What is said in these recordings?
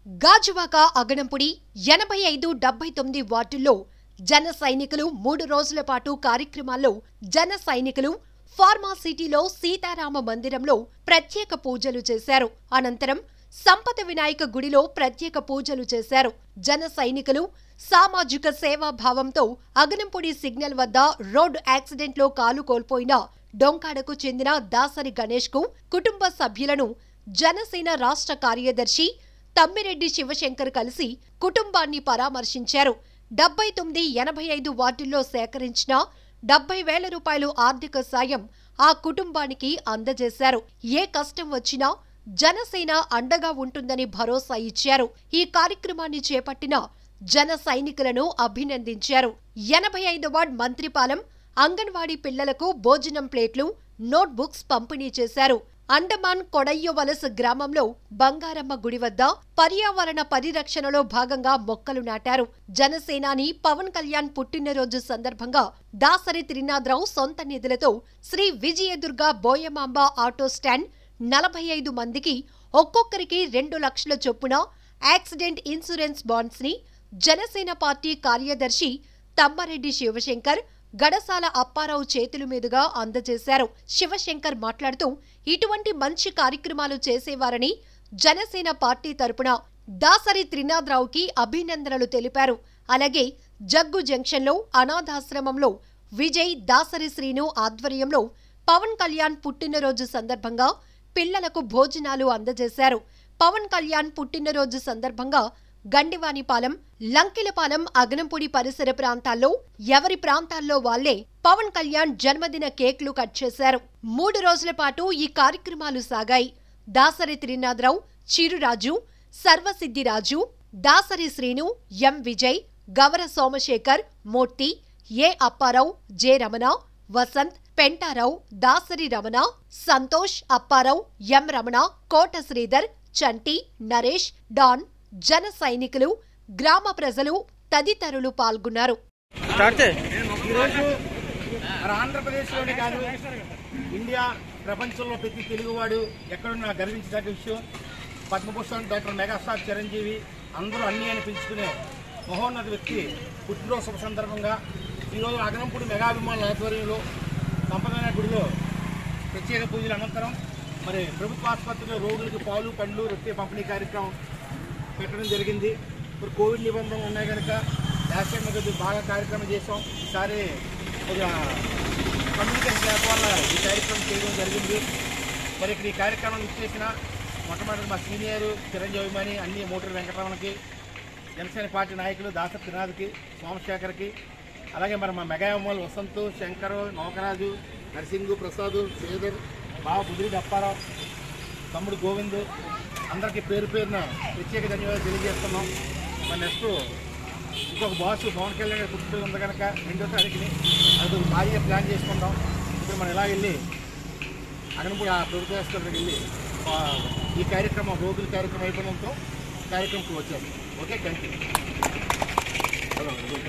గాజువాక అగనంపుడి ఎనభై ఐదు డెబ్బై తొమ్మిది వార్డుల్లో జన సైనికులు మూడు రోజుల పాటు కార్యక్రమాల్లో జన సైనికులు ఫార్మా సిటీలో సీతారామ మందిరంలో ప్రత్యేక పూజలు చేశారు అనంతరం సంపద వినాయక గుడిలో ప్రత్యేక పూజలు చేశారు జన సైనికులు సామాజిక సేవా భావంతో అగనంపొడి సిగ్నల్ వద్ద రోడ్డు యాక్సిడెంట్లో కాలు కోల్పోయిన డొంకాడకు చెందిన దాసరి గణేష్ కు కుటుంబ సభ్యులను జనసేన రాష్ట్ర కార్యదర్శి తమ్మిరెడ్డి శివశంకర్ కలిసి కుటుంబాన్ని పరామర్శించారు డెబ్బై తొమ్మిది ఎనభై ఐదు వార్డుల్లో సేకరించిన డెబ్బై వేల రూపాయలు ఆర్థిక సాయం ఆ కుటుంబానికి అందజేశారు ఏ కష్టం వచ్చినా జనసేన అండగా ఉంటుందని భరోసా ఇచ్చారు ఈ కార్యక్రమాన్ని చేపట్టిన జన సైనికులను అభినందించారు ఎనభై ఐదు వార్డ్ మంత్రిపాలెం అంగన్వాడీ పిల్లలకు భోజనం ప్లేట్లు నోట్ బుక్స్ పంపిణీ చేశారు అండమాన్ కొడయ్య వలస గ్రామంలో బంగారమ్మ గుడి వద్ద పర్యావరణ పరిరక్షణలో భాగంగా మొక్కలు నాటారు జనసేనాని పవన్ కళ్యాణ్ పుట్టినరోజు సందర్భంగా దాసరి త్రినాథరావు సొంత నిధులతో శ్రీ విజయదుర్గ బోయమాంబ ఆటో స్టాండ్ నలభై ఐదు మందికి ఒక్కొక్కరికి రెండు లక్షల చొప్పున యాక్సిడెంట్ ఇన్సూరెన్స్ బాండ్స్ ని జనసేన పార్టీ కార్యదర్శి తమ్మారెడ్డి శివశంకర్ గడసాల అప్పారావు చేతుల మీదుగా అందజేశారు శివశంకర్ మాట్లాడుతూ ఇటువంటి మంచి కార్యక్రమాలు చేసేవారని జనసేన పార్టీ తరపున దాసరి త్రినాథరావుకి అభినందనలు తెలిపారు అలాగే జగ్గు జంక్షన్లో అనాథాశ్రమంలో విజయ్ దాసరి శ్రీను ఆధ్వర్యంలో పవన్ కళ్యాణ్ పుట్టినరోజు సందర్భంగా పిల్లలకు భోజనాలు అందజేశారు పవన్ కళ్యాణ్ పుట్టినరోజు సందర్భంగా గండివానిపాలెం లంకిలపాలెం అగనంపూడి పరిసర ప్రాంతాల్లో ఎవరి ప్రాంతాల్లో వాళ్లే పవన్ కళ్యాణ్ జన్మదిన కేక్లు కట్ చేశారు మూడు రోజుల పాటు ఈ కార్యక్రమాలు సాగాయి Dasari Trinatharao Chiruraju Sarvasiddhiraju Dasari Srinu M Vijay Gavara Somasekhar Murthy A Apparao J Ramana Vasanth Pentarao Dasari Ramana Santosh Apparao M Ramana Kota Sridhar Chanti Naresh డాన్ జన సైనికులు గ్రామ ప్రజలు తదితరులు పాల్గొన్నారు స్టార్ట్ చేయి ఈరోజు మన ఆంధ్రప్రదేశ్లోనే కాదు ఇండియా ప్రపంచంలో ప్రతి తెలుగువాడు ఎక్కడున్నా గర్వించదగ్గ విషయం పద్మభూషణ్ డాక్టర్ మెగాస్టార్ చిరంజీవి అందరూ అన్ని అని పిలుచుకునే మహోన్నత వ్యక్తి పుట్టినరోజు శుభ సందర్భంగా ఈరోజు అగనంపూడి మెగాభిమానుల ఆధ్వర్యంలో సంపదమైన గుడిలో ప్రత్యేక పూజల అనంతరం మరి ప్రభుత్వ ఆసుపత్రిలో రోగులకు పాలు పండ్లు రొట్టె పంపిణీ కార్యక్రమం పెట్టడం జరిగింది ఇప్పుడు కోవిడ్ నిబంధనలు ఉన్నాయి కనుక లాస్ట్ టైం కొద్దిగా బాగా కార్యక్రమం చేసాం ఈసారి కొద్దిగా కమ్యూనికేషన్ లేక వల్ల ఈ కార్యక్రమం చేయడం జరిగింది మరి ఇక్కడ ఈ కార్యక్రమం ఇచ్చేసిన మొట్టమొదటి మా సీనియర్ చిరంజీవి అభిమాని అన్ని మోటార్ వెంకటరమణకి జనసేన పార్టీ నాయకులు దాస త్రినాథ్కి సోమశేఖర్కి అలాగే మరి మా మెగా అమ్మలు వసంత్ శంకర్ నౌకరాజు నరసింగు ప్రసాద్ శ్రీధర్ బావ బుద్ధిరెడ్డి అప్పారావు తమ్ముడు గోవింద్ అందరికీ పేరు పేరున ప్రత్యేక ధన్యవాదాలు తెలియజేస్తున్నాం మన నెక్స్ట్ ఇంకొక బాస్ పవన్ కళ్యాణ్ గారి పుట్టిన ఉంది కనుక రెండో తారీఖుని అది ఒక భారీగా ప్లాన్ చేసుకుందాం ఇప్పుడు మనం ఎలా వెళ్ళి అగనపూడి ఆ ప్రభుత్వ ఆసుపత్రికి వెళ్ళి ఆ, ఈ కార్యక్రమం రోగుల కార్యక్రమం అయిపోవడంతో కార్యక్రమంకి వచ్చాము ఓకే థ్యాంక్ యూ హలో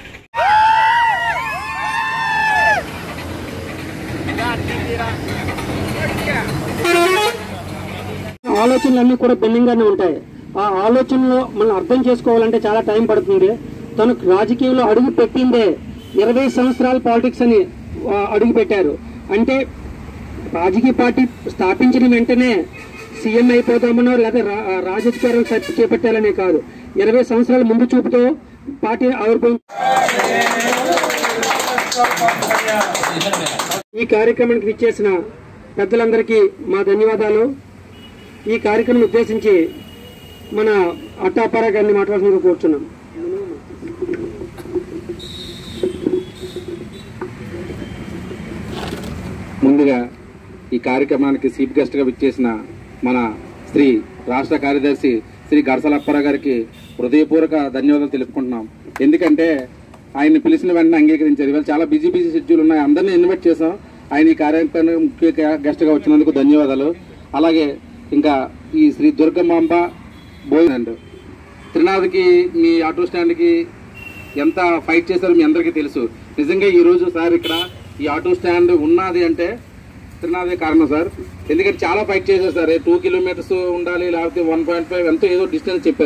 ఆలోచనలన్నీ కూడా పెండింగ్ గానే ఉంటాయి ఆ ఆలోచనలో మనం అర్థం చేసుకోవాలంటే చాలా టైం పడుతుంది తను రాజకీయంలో అడుగు పెట్టిందే ఇరవై సంవత్సరాల పాలిటిక్స్ అని ఆ, అడుగు పెట్టారు అంటే రాజకీయ పార్టీ స్థాపించిన వెంటనే సీఎం అయిపోతామనో లేదా రా- రాజకీయాలు చర్చ చేపట్టాలనే కాదు ఇరవై సంవత్సరాల ముందు చూపుతో పార్టీ ఆవిర్భవించి ఈ కార్యక్రమానికి విచ్చేసిన పెద్దలందరికీ మా ధన్యవాదాలు ఈ కార్యక్రమం ఉద్దేశించి మన అట్టాపారా గారిని మాట్లాడుతున్న కూర్చున్నాం ముందుగా ఈ కార్యక్రమానికి చీఫ్ గెస్ట్ గా విచ్చేసిన మన శ్రీ రాష్ట్ర కార్యదర్శి శ్రీ గడసలప్పర గారికి హృదయపూర్వక ధన్యవాదాలు తెలుపుకుంటున్నాం ఎందుకంటే ఆయన్ని పిలిచిన వెంటనే అంగీకరించారు ఇవాళ చాలా బిజీ బిజీ షెడ్యూల్ ఉన్నాయి అందరినీ ఇన్వైట్ చేసాం ఆయన ఈ కార్యక్రమానికి ముఖ్య గెస్ట్ గా వచ్చినందుకు ధన్యవాదాలు అలాగే ఇంకా ఈ శ్రీ దుర్గమాంబ భోజనండ్ త్రినాథ్కి మీ ఆటో స్టాండ్కి ఎంత ఫైట్ చేశారో మీ అందరికీ తెలుసు నిజంగా ఈ రోజు సార్ ఇక్కడ ఈ ఆటో స్టాండ్ ఉన్నది అంటే త్రినాథే కారణం సార్ ఎందుకంటే చాలా ఫైట్ చేశారు సార్ టూ కిలోమీటర్స్ ఉండాలి లేకపోతే వన్ పాయింట్ ఫైవ్ ఎంతో ఏదో డిస్టెన్స్ చెప్పారు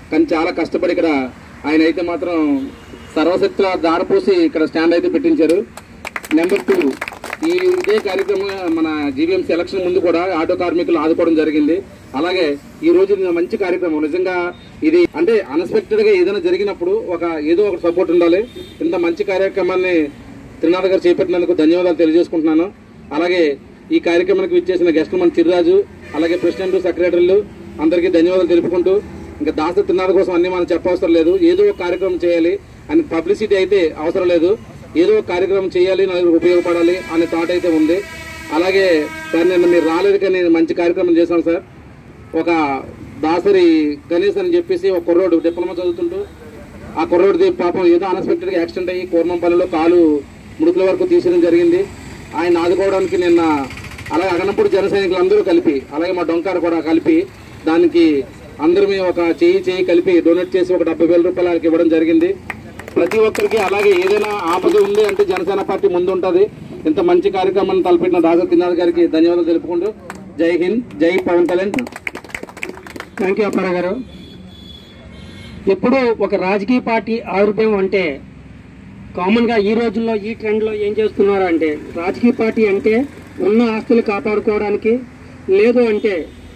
కానీ చాలా కష్టపడి ఇక్కడ ఆయన అయితే మాత్రం సర్వశక్తుల దారపోసి ఇక్కడ స్టాండ్ అయితే పెట్టించారు నెంబర్ టూ ఈ ఇదే కార్యక్రమం మన జీవీఎంసీ ఎలక్షన్ ముందు కూడా ఆటో కార్మికులు ఆదుకోవడం జరిగింది అలాగే ఈ రోజు ఇది మంచి కార్యక్రమం నిజంగా ఇది అంటే అన్ఎక్స్పెక్టెడ్ గా ఏదైనా జరిగినప్పుడు ఒక ఏదో ఒక సపోర్ట్ ఉండాలి ఇంత మంచి కార్యక్రమాన్ని త్రినాథ్ గారు చేపట్టినందుకు ధన్యవాదాలు తెలియజేసుకుంటున్నాను అలాగే ఈ కార్యక్రమానికి విచ్చేసిన గెస్టులు మన చిర్రాజు అలాగే ప్రెసిడెంట్ సెక్రటరీలు అందరికీ ధన్యవాదాలు తెలుపుకుంటూ ఇంకా దాస త్రినాథ్ కోసం అన్ని మనం చెప్పవసరం లేదు ఏదో ఒక కార్యక్రమం చేయాలి అని పబ్లిసిటీ అయితే అవసరం లేదు ఏదో ఒక కార్యక్రమం చేయాలి నలుగురికి ఉపయోగపడాలి అనే థాట్ అయితే ఉంది అలాగే సార్ నిన్న మీరు రాలేదు కానీ నేను మంచి కార్యక్రమం చేశాను సార్ ఒక దాసరి గణేష్ అని చెప్పేసి ఒక కుర్రోడు డిప్లొమా చదువుతుంటూ ఆ కుర్రోడిది పాపం ఏదో అన్ఎక్స్పెక్టెడ్ గా యాక్సిడెంట్ అయ్యి కూర్మంపల్లిలో కాలు ముడుకుల వరకు తీసేయడం జరిగింది ఆయన ఆదుకోవడానికి నిన్న అలాగే అగనప్పుడు జన సైనికులందరూ కలిపి అలాగే మా డొంకారు కూడా కలిపి దానికి అందరూ మేము ఒక చేయి చేయి కలిపి డొనేట్ చేసి ఒక డెబ్బై వేల రూపాయలు ఆయనకి ఇవ్వడం జరిగింది ప్రతి ఒక్కరికి అలాగే ఏదైనా ఆపద ఉంది అంటే జనసేన పార్టీ ముందు ఉంటుంది ఇంత మంచి కార్యక్రమాన్ని తలపెట్టిన దాస తిన్నాథ్ గారికి ధన్యవాదాలు తెలుపుకుంటూ జై హింద్ జై పవన్ కళ్యాణ్ థ్యాంక్ యూ అప్పారావు గారు ఎప్పుడు ఒక రాజకీయ పార్టీ ఆవిర్భావం అంటే కామన్ గా ఈ రోజుల్లో ఈ ట్రెండ్ లో ఏం చేస్తున్నారు అంటే రాజకీయ పార్టీ అంటే ఉన్న ఆస్తులు కాపాడుకోవడానికి లేదు అంటే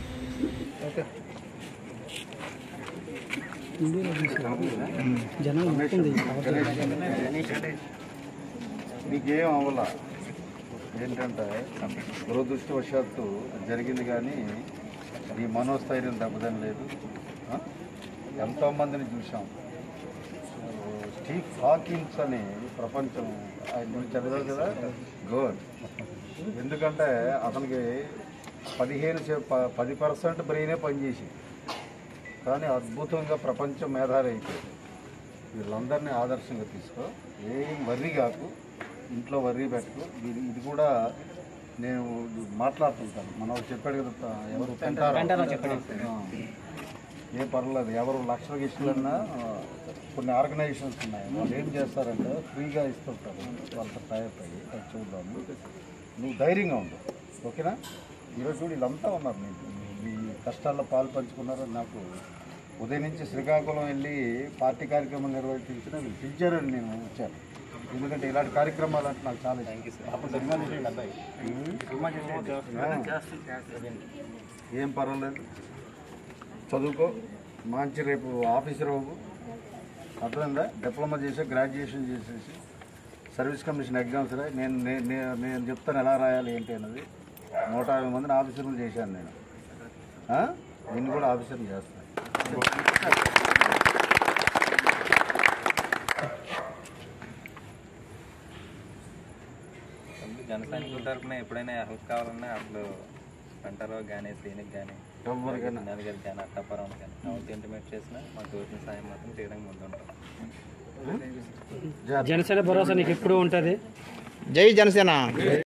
మీకేం అవ్వాల ఏంటంటే దురదృష్టవశాత్తు జరిగింది కానీ ఈ మనోస్థైర్యం దెబ్బతిని లేదు ఆ? ఎంతోమందిని చూసాం స్టీవ్ హాకిన్స్ అని ప్రపంచం ఆయన గురించి చదివారు కదా గుడ్ ఎందుకంటే అతనికి పదిహేను శే- ప- పది పర్సెంట్ బ్రెయినే పనిచేసి కానీ అద్భుతంగా ప్రపంచం మేధావి అయిపోయింది వీళ్ళందరినీ ఆదర్శంగా తీసుకో ఏం వర్రీ కాకు ఇంట్లో వర్రీ పెట్టు ఇది ఇది కూడా నేను మాట్లాడుతుంటాను మన వాడు చెప్పాడు కదా త- ఎవరు పెంటారో. ఆ. ఏ పర్లేదు ఎవరు లక్షల గిష్లన్నా కొన్ని ఆర్గనైజేషన్స్ ఉన్నాయి వాళ్ళు ఏం చేస్తారంటే ఫ్రీగా ఇస్తుంటారు వాళ్ళతో టైప్ అయ్యి అది చూద్దాము నువ్వు ధైర్యంగా ఉండు ఓకేనా ఈరోజు చూడు వీళ్ళంతా ఉన్నారు నీకు మీ కష్టాల్లో పాలు పంచుకున్నారు నాకు ఉదయం నుంచి శ్రీకాకుళం వెళ్ళి పార్టీ కార్యక్రమం నిర్వహించిన వీళ్ళు పిలిచారని నేను వచ్చాను ఎందుకంటే ఇలాంటి కార్యక్రమాలు అంటే నాకు చాలా ఇష్టం. అప్పుడు సినిమా చేసేయండి అబ్బాయి. ఆ. ఏం పర్వాలేదు చదువుకో మంచి రేపు ఆఫీసర్ అవ్వు అర్థమైందా డిప్లొమా చేసి గ్రాడ్యుయేషన్ చేసేసి సర్వీస్ కమిషన్ ఎగ్జామ్స్ రాయి నేను నే- నే- నేను చెప్తాను ఎలా రాయాలి ఏంటి అన్నది నూట యాభై మందిని ఆఫీసర్లు చేశాను నేను ఆ? నిన్ను కూడా ఆఫీసర్లు చేస్తాను జన సైనికుల తరఫున ఎప్పుడైనా హెల్ప్ కావాలన్నా అసలు పంటలో కానీ సీనికి కానీ ఎవరికైనా నదిగర్ కానీ అట్టపురం కానీ ఎవరికి ఇంటిమేట్ చేసినా మాకు తోచిన సాయం మాత్రం చేయడానికి ముందుంటాం జనసేన భరోసా నీకు ఎప్పుడు ఉంటుంది జై జనసేన